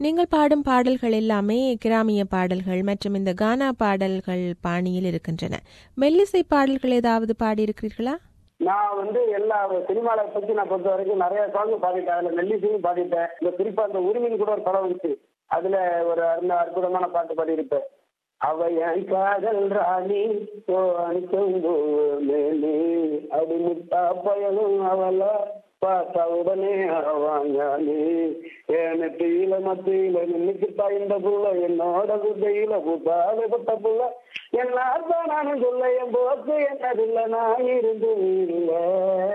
நீங்கள் பாடும் பாடல்கள் எல்லாமே கிராமிய பாடல்கள் மற்றும் இந்த கானா பாடல்கள் பாணியில் இருக்கின்றன மெல்லிசை பாடல்கள் ஏதாவது பாடியிருக்கிறீர்களா நான் வந்து எல்லா சினிமாவை பத்தி நான் பொறுத்த வரைக்கும் நிறைய சாங் பாடிட்டேன் அதுல மெல்லிசையும் பாடிட்டேன் இந்த குறிப்பா அந்த உரிமையின் கூட ஒரு படம் வந்துச்சு அதுல ஒரு அருந்த அற்புதமான பாட்டு பாடியிருப்பேன் அவ என் காதல் ராணி ஓ அணிக்கொண்டு மேலே அடி முட்டா பயனும் அவள பார்த்தா உடனே வாங்கானே ஏன தீல மத்தியில நின்னுக்கிட்டா இந்த புள்ள என்னோட குட்டையில கூட்டாத பட்ட புள்ள என்ன நானும் சொல்ல என் போக்கு என்னதில்ல நான் இருந்து இல்லை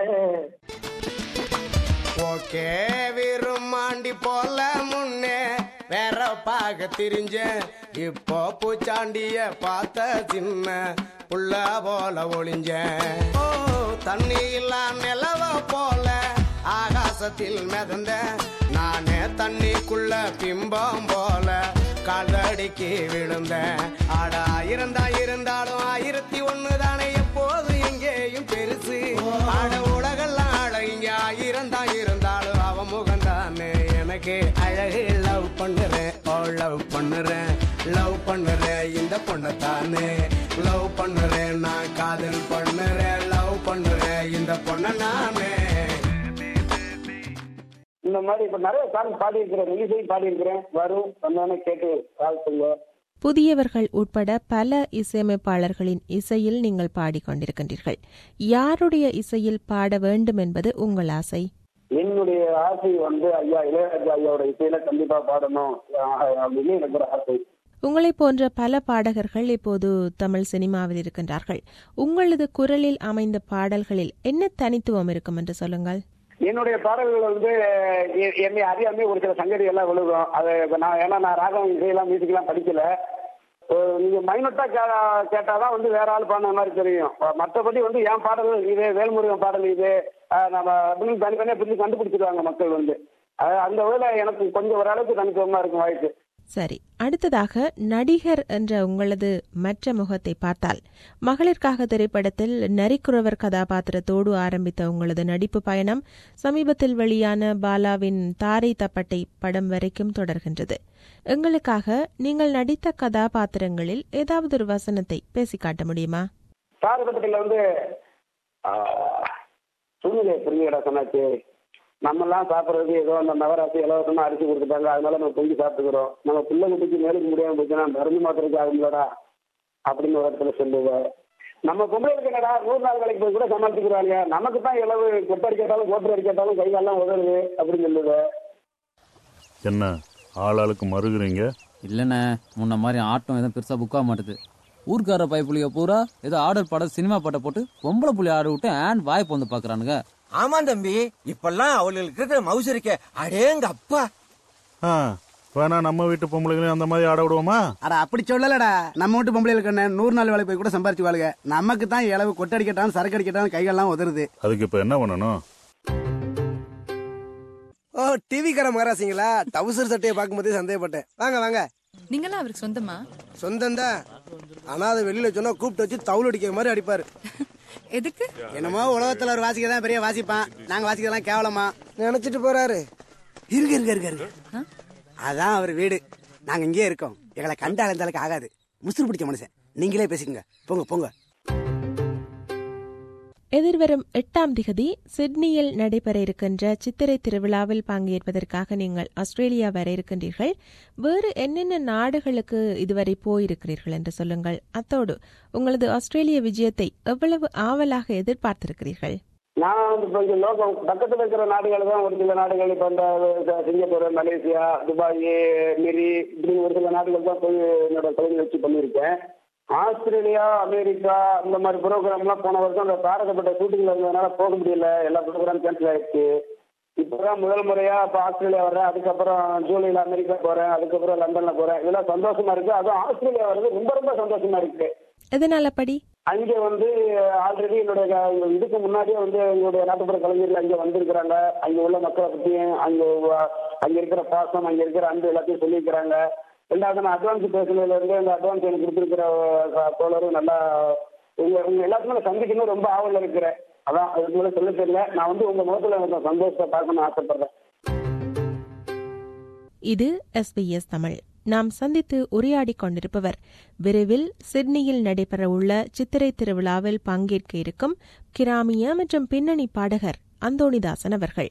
ஓகே விரும்மாண்டி போல முன்னே வேற பாக திரிஞ்சேன் இப்போ பூச்சாண்டிய பார்த்த சின்ன புள்ள போல ஒளிஞ்சேன் ஓ தண்ணி இல்லா நிலவ போல ஆகாசத்தில் மிதந்த நானே தண்ணிக்குள்ள பிம்பம் போல காலடிக்கு விழுந்தேன் ஆடா இருந்தா இருந்தாலும் ஆயிரத்தி ஒண்ணு தானே எப்போதும் எங்கேயும் பெருசு ஆட உலகெல்லாம் ஆட இங்க ஆயிரம் தான் இருந்தாலும் அவ முகம் தானே எனக்கு அழகு லவ் பண்ணுறேன் ஓ லவ் பண்ணுறேன் லவ் பண்ணுறேன் இந்த பொண்ணை தானே லவ் பண்ணுறேன் நான் காதல் பண்ணுறேன் லவ் பண்ணுறேன் இந்த பொண்ணை நானே இந்த மாதிரி இப்ப நிறைய சாங் பாடியிருக்கிறேன் மெல்லிசையும் பாடியிருக்கிறேன் வரும் வந்தோடனே கேட்டு வாழ்த்துங்க புதியவர்கள் உட்பட பல இசையமைப்பாளர்களின் இசையில் நீங்கள் பாடிக்கொண்டிருக்கின்றீர்கள் யாருடைய இசையில் பாட வேண்டும் என்பது உங்கள் ஆசை என்னுடைய ஆசை வந்து ஐயா இளையராஜா ஐயாவோட இசையில கண்டிப்பா பாடணும் அஹ் அப்படின்னு எனக்கு ஒரு ஆசை உங்களைப் போன்ற பல பாடகர்கள் இப்போது தமிழ் சினிமாவில் இருக்கின்றார்கள் உங்களது குரலில் அமைந்த பாடல்களில் என்ன தனித்துவம் இருக்கும் என்று சொல்லுங்கள் என்னுடைய பாடல்கள் வந்து எ- என்னை அறியாமே ஒரு சில சங்கதி எல்லாம் விழுகும் அது இப்ப நான் ஏன்னா நான் ராகம் இசையெல்லாம் மியூசிக்லாம் படிக்கல இப்போ நீங்க மைனட்டா கேட்டாதான் வந்து வேற ஆள் பாடின மாதிரி தெரியும் மற்றபடி வந்து என் பாடல் இது வேல்முருகன் பாடல் இது அஹ் நம்ம அப்படின்னு தனித்தனியா பிரிச்சு கண்டுபிடிச்சிருவாங்க மக்கள் வந்து அது அந்த வகையில எனக்கு கொஞ்சம் ஓரளவுக்கு தனித்துவமா இருக்கும் வாய்ப்பு சரி அடுத்ததாக நடிகர் என்ற உங்களது மற்ற முகத்தை பார்த்தால் மகளிர்காக திரைப்படத்தில் நரிக்குறவர் கதாபாத்திரத்தோடு ஆரம்பித்த உங்களது நடிப்பு பயணம் சமீபத்தில் வெளியான பாலாவின் தாரை தப்பட்டை படம் வரைக்கும் தொடர்கின்றது எங்களுக்காக நீங்கள் நடித்த கதாபாத்திரங்களில் ஏதாவது ஒரு வசனத்தை பேசி காட்ட முடியுமா சாரதப்பட்டில வந்து சூழ்நிலை புரியுடா சொன்னாச்சு நம்ம எல்லாம் சாப்பிடுறதுக்கு ஏதோ அந்த நவராசி இலவசமா அரிசி கொடுத்துட்டாங்க அதனால நம்ம பொங்கி சாப்பிட்டுக்கிறோம் நம்ம பிள்ளை குட்டிக்கு மேலுக்கு முடியாம போச்சுன்னா மருந்து மாத்திரைக்கு ஆகும்லடா அப்படின்னு ஒரு இடத்துல சொல்லுவேன் நம்ம பொம்பளைகளுக்கு என்னடா நூறு நாள் வேலைக்கு போய் கூட சமாளிச்சுக்கிறாங்க நமக்கு தான் இளவு கொட்டடி கேட்டாலும் கோட்டரி கேட்டாலும் கை காலெல்லாம் உதவுது அப்படின்னு சொல்லுவேன் என்ன ஆள் ஆளுக்கு மறுகுறீங்க இல்லைண்ணே முன்ன மாதிரி ஆட்டம் எதுவும் பெருசா புக் ஆக மாட்டுது ஊர்க்கார பைப்புலிய பூரா ஏதோ ஆர்டர் படம் சினிமா பாட்டை போட்டு பொம்பளை புள்ளி ஆட விட்டு ஆண்ட் வாய்ப்பு வந்து பாக்குறானுங்க ஆமா தம்பி இப்பெல்லாம் அவளுக்கு இருக்கிற மவுசு இருக்க அடேங்க அப்பா ஆ வேணா நம்ம வீட்டு பொம்பளைங்களையும் அந்த மாதிரி ஆட விடுவோமா அட அப்படி சொல்லலடா நம்ம வீட்டு பொம்பளைகளுக்கு என்ன நூறு நாள் வேலை போய் கூட சம்பாரிச்சு வாழுங்க நமக்கு தான் இளவு கொட்டடிக்கட்டாலும் சரக்கு அடிக்கட்டாலும் கைகள்லாம் உதறுது அதுக்கு இப்ப என்ன பண்ணணும் ஓ டிவி கார மகாராசிங்களா டவுசர் சட்டையை பார்க்கும்போதே சந்தேகப்பட்டேன் வாங்க வாங்க நீங்களாம் அவருக்கு சொந்தமா சொந்தம் தான் ஆனா அதை வெளியில சொன்னா கூப்பிட்டு வச்சு தவுள் அடிக்கிற மாதிரி அடிப்பாரு எதுக்கு என்னமோ உலகத்துல ஒரு வாசிக்க தான் பெரிய வாசிப்பான் நாங்க வாசிக்கிறதெல்லாம் கேவலமா நினைச்சிட்டு போறாரு இருங்க இருங்க இருங்க இருங்க அதான் அவர் வீடு நாங்க இங்கேயே இருக்கோம் எங்களை கண்டால் இந்த அளவுக்கு ஆகாது முசுறு பிடிச்ச மனுஷன் நீங்களே பேசிக்கங்க போங்க போங்க எதிர்வரும் எட்டாம் திகதி சிட்னியில் நடைபெற இருக்கின்ற சித்திரை திருவிழாவில் பங்கேற்பதற்காக நீங்கள் ஆஸ்திரேலியா வர இருக்கின்றீர்கள் வேறு என்னென்ன நாடுகளுக்கு இதுவரை போயிருக்கிறீர்கள் என்று சொல்லுங்கள் அத்தோடு உங்களது ஆஸ்திரேலிய விஜயத்தை எவ்வளவு ஆவலாக எதிர்பார்த்திருக்கிறீர்கள் நான் வந்து இப்போ இங்க லோகம் பக்கத்துல இருக்கிற நாடுகள் தான் ஒரு சில நாடுகள் இப்போ இந்த சிங்கப்பூர் மலேசியா துபாய் மிரி இப்படி ஒரு சில நாடுகள் தான் போய் என்னோட தொழில் வச்சு பண்ணியிருக்கேன் ஆஸ்திரேலியா அமெரிக்கா இந்த மாதிரி ப்ரோக்ராம்லாம் போன வருஷம் அந்த பாரதப்பட்ட ஷூட்டிங்ல இருந்ததுனால போக முடியல எல்லா ப்ரோக்ராம் கேன்சல் ஆயிடுச்சு இப்போதான் முதல் முறையா இப்போ ஆஸ்திரேலியா வர்றேன் அதுக்கப்புறம் ஜூலைல அமெரிக்கா போறேன் அதுக்கப்புறம் லண்டன்ல போறேன் இதெல்லாம் சந்தோஷமா இருக்கு அதுவும் ஆஸ்திரேலியா வர்றது ரொம்ப ரொம்ப சந்தோஷமா இருக்கு எதனால் அப்படி அங்க வந்து ஆல்ரெடி என்னுடைய க- இதுக்கு முன்னாடியே வந்து எங்களுடைய நாட்டுப்புற கலைஞர்கள் அங்க வந்திருக்கிறாங்க அங்க உள்ள மக்களை பத்தியும் அங்க வ- அங்க இருக்கிற பாசம் அங்க இருக்கிற அன்பு எல்லாத்தையும் சொல்லியிருக்கிறாங்க ரெண்டாவது நான் அட்வான்ஸ் பேசுனதுல இருந்து அந்த அட்வான்ஸ் எனக்கு கொடுத்துருக்கிற அஹ், தோழரும் நல்லா உங்க உங்க எல்லாத்துக்குமே நான் சந்திக்கணும் ரொம்ப ஆவல் இருக்கிறேன் அதான் அதுக்கு மேல சொல்ல தெரியல நான் வந்து உங்க முகத்துல எனக்கு சந்தோஷத்தை பார்க்கணும்னு ஆசைப்படுறேன் இது எஸ்பிஎஸ் தமிழ் நாம் சந்தித்து உரையாடிக் கொண்டிருப்பவர் விரைவில் சிட்னியில் நடைபெறவுள்ள சித்திரை திருவிழாவில் பங்கேற்க இருக்கும் கிராமிய மற்றும் பின்னணி பாடகர் அந்தோணிதாசன் அவர்கள்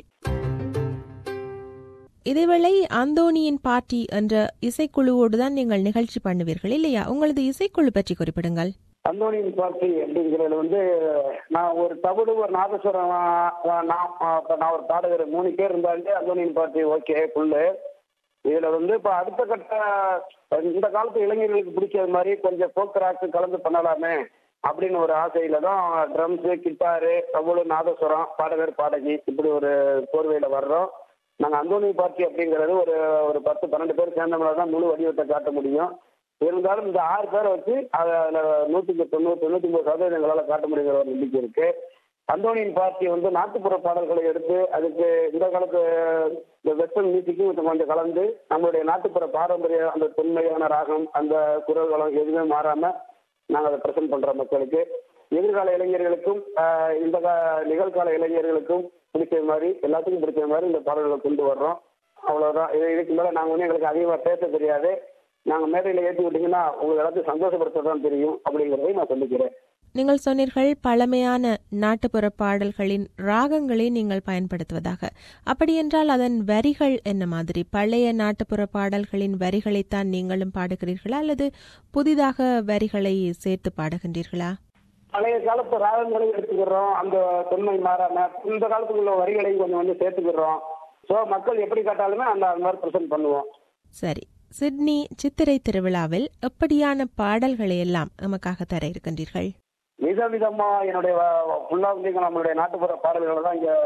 இதேவேளை அந்தோனியின் பார்ட்டி என்ற இசைக்குழுவோடுதான் நீங்கள் நிகழ்ச்சி பண்ணுவீர்கள் இல்லையா உங்களது இசைக்குழு பற்றி குறிப்பிடுங்கள் அந்தோனியின் பார்ட்டி அப்படிங்கிறது வந்து நான் ஒரு தவிடு ஒரு நாதஸ்வரம் ஆ, நான் ஆ, இப்ப நான் ஒரு பாடகர் மூணு பேர் இருந்தாலே அந்தோனியின் பார்ட்டி ஓகே புல்லு இதுல வந்து இப்ப அடுத்த கட்ட இந்த காலத்து இளைஞர்களுக்கு பிடிச்சது மாதிரி கொஞ்சம் ஃபோக் ராக் கலந்து பண்ணலாமே அப்படின்னு ஒரு ஆசையில தான் ட்ரம்ஸு கிட்டாரு தவிடு நாதஸ்வரம் பாடகர் பாடகி இப்படி ஒரு கோர்வையில வர்றோம் நாங்கள் அந்தோனி பார்ட்டி அப்படிங்கிறது ஒரு ஒரு பத்து பன்னெண்டு பேர் சேர்ந்தவங்கள தான் முழு வடிவத்தை காட்ட முடியும் இருந்தாலும் இந்த ஆறு பேரை வச்சு அதை அதில் நூற்றுக்கு தொண்ணூறு தொண்ணூற்றி ஒன்பது சதவீதம் எங்களால் காட்ட முடியுங்கிற ஒரு நம்பிக்கை இருக்கு அந்தோனியின் பார்ட்டி வந்து நாட்டுப்புற பாடல்களை எடுத்து அதுக்கு இந்த காலத்து இந்த வெஸ்டர்ன் மியூசிக்கும் கொஞ்சம் கொஞ்சம் கலந்து நம்மளுடைய நாட்டுப்புற பாரம்பரிய அந்த தொன்மையான ராகம் அந்த குரல் வளம் எதுவுமே மாறாம நாங்கள் அதை ப்ரெசென்ட் பண்றோம் மக்களுக்கு எதிர்கால இளைஞர்களுக்கும் ஆஹ், இந்த கா- நிகழ்கால இளைஞர்களுக்கும் பிடிச்ச மாதிரி எல்லாத்துக்கும் பிடிச்ச மாதிரி இந்த பாடல்களை கொண்டு வர்றோம் அவ்வளவுதான் இது இதுக்கு மேல நாங்க வந்து எங்களுக்கு அதிகமா பேச தெரியாது நாங்க மேடையில ஏற்றி விட்டீங்கன்னா உங்களுக்கு எல்லாத்தையும் சந்தோஷப்படுத்த தான் தெரியும் அப்படிங்கிறதை நான் சொல்லிக்கிறேன் நீங்கள் சொன்னீர்கள் பழமையான நாட்டுப்புற பாடல்களின் ராகங்களை நீங்கள் பயன்படுத்துவதாக அப்படியென்றால் அதன் வரிகள் என்ன மாதிரி பழைய நாட்டுப்புற பாடல்களின் வரிகளைத்தான் நீங்களும் பாடுகிறீர்களா அல்லது புதிதாக வரிகளை சேர்த்து பாடுகின்றீர்களா பழைய காலத்து ராகங்களையும் எடுத்துக்கிறோம் அந்த தொன்மை மாறாம இந்த காலத்துக்குள்ள வரிகளையும் கொஞ்சம் கொஞ்சம் சேர்த்துக்கிறோம் ஸோ மக்கள் எப்படி கேட்டாலுமே அந்த அந்த மாதிரி ப்ரெசென்ட் பண்ணுவோம் சரி சிட்னி சித்திரை திருவிழாவில் எப்படியான பாடல்களை எல்லாம் எமக்காக தர இருக்கின்றீர்கள் வித விதமா என்னுடைய ஃபுல்லா வந்து இங்க நம்மளுடைய நாட்டுப்புற பாடல்களை தான் இங்க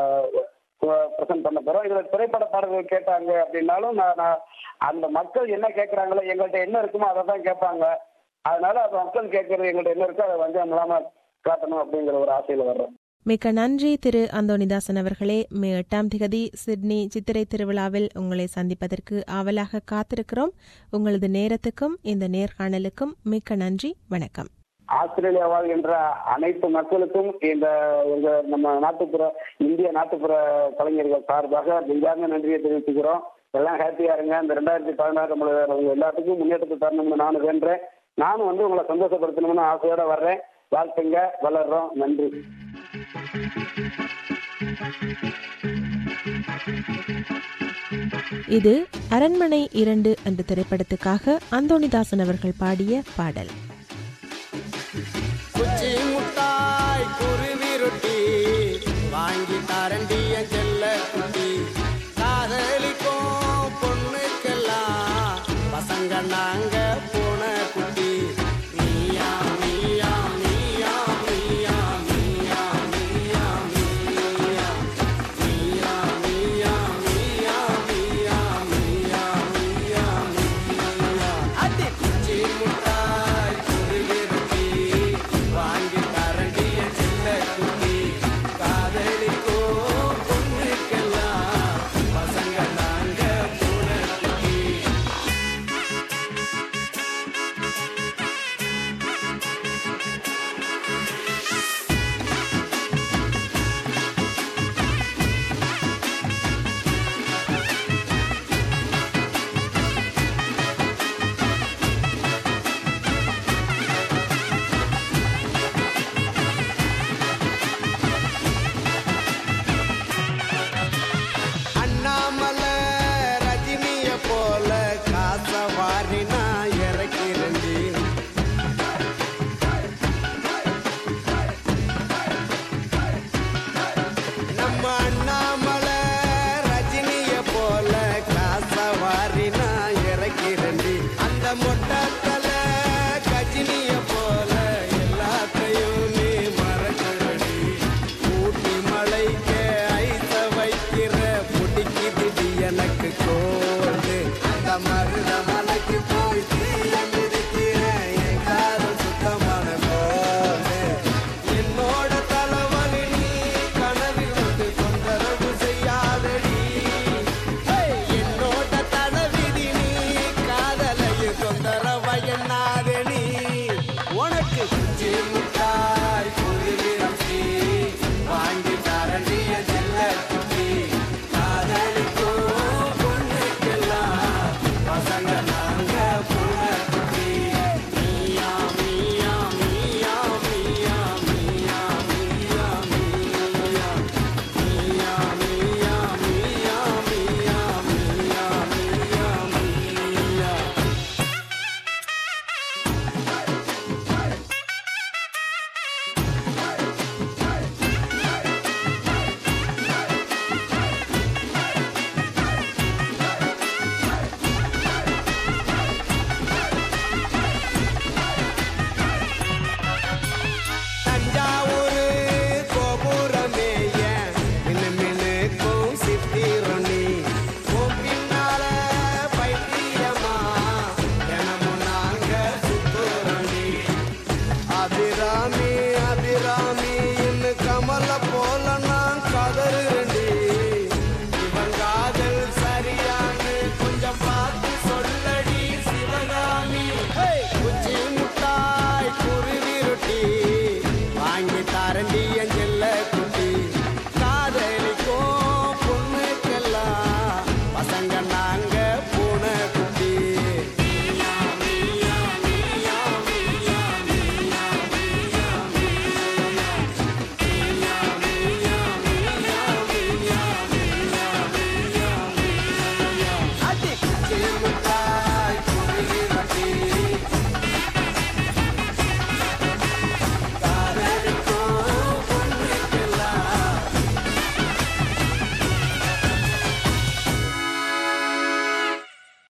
ப்ரெசென்ட் பண்ண போறோம் இதுல திரைப்பட பாடல்கள் கேட்டாங்க அப்படின்னாலும் நான் நான் அந்த மக்கள் என்ன கேட்கறாங்களோ எங்கள்கிட்ட என்ன இருக்குமோ அதை தான் கேட்பாங்க அதனால அது மக்கள் கேட்கறது எங்கள்கிட்ட என்ன இருக்கோ அதை வந்து நம்மளாம காட்டணும் அப்படிங்கிற ஒரு ஆசையில வர்றோம் மிக்க நன்றி திரு அந்தோணிதாசன் அவர்களே மே எட்டாம் திகதி சிட்னி சித்திரை திருவிழாவில் உங்களை சந்திப்பதற்கு ஆவலாக காத்திருக்கிறோம் உங்களது நேரத்துக்கும் இந்த நேர்காணலுக்கும் மிக்க நன்றி வணக்கம் ஆஸ்திரேலியா வாழ்கின்ற அனைத்து மக்களுக்கும் இந்த எங்க நம்ம நாட்டுப்புற இந்திய நாட்டுப்புற கலைஞர்கள் சார்பாக நெஞ்சார்ந்த நன்றியை தெரிவிச்சுக்கிறோம் எல்லாம் ஹாப்பியா இருங்க இந்த ரெண்டாயிரத்தி பதினாறு நம்மள உங்க எல்லாத்துக்கும் முன்னேற்றத்தை தரணும்னு நானும் வேண்டேன் நானும் வந்து உங்களை சந்தோஷப்படுத்தணும்னு ஆசையோட வர்றேன் வாழ்த்துங்க வளர்றோம் நன்றி இது அரண்மனை இரண்டு என்ற திரைப்படத்துக்காக அந்தோணிதாசன் அவர்கள் பாடிய பாடல் குச்சி முட்டாய் குருவி ரொட்டி வாங்கி தரண்டி என் செல்ல குட்டி காதலிக்கும் பொண்ணுக்கெல்லாம் பசங்க நாங்க போன குட்டி நீயா நீயா நீயா நீயா நீயா நீயா நீயா நீயா நீயா நீயா நீயா நீயா நீயா நீயா அடி குச்சி முட்டாய் குருவி ரொட்டி வாங்கி தரண்டி என் செல்ல குட்டி காதலிக்கோ பொண்ணுக்கெல்லாம் பசங்க நாங்க போன குட்டி அண்ணாமலை ரஜினிய போல காச வாரி நான் இறக்கிறேன்டி நம்ம அண்ணாமலை ரஜினிய போல காச வாரி நான் இறக்கிறேன்டி அந்த மொட்டத்தல கஜினிய போல எல்லாத்தையும் நீ மறக்கிறடி ஊட்டி மலைக்கு ஐச வைக்கிற பிடிக்குது எனக்கு கோடு அந்த மருத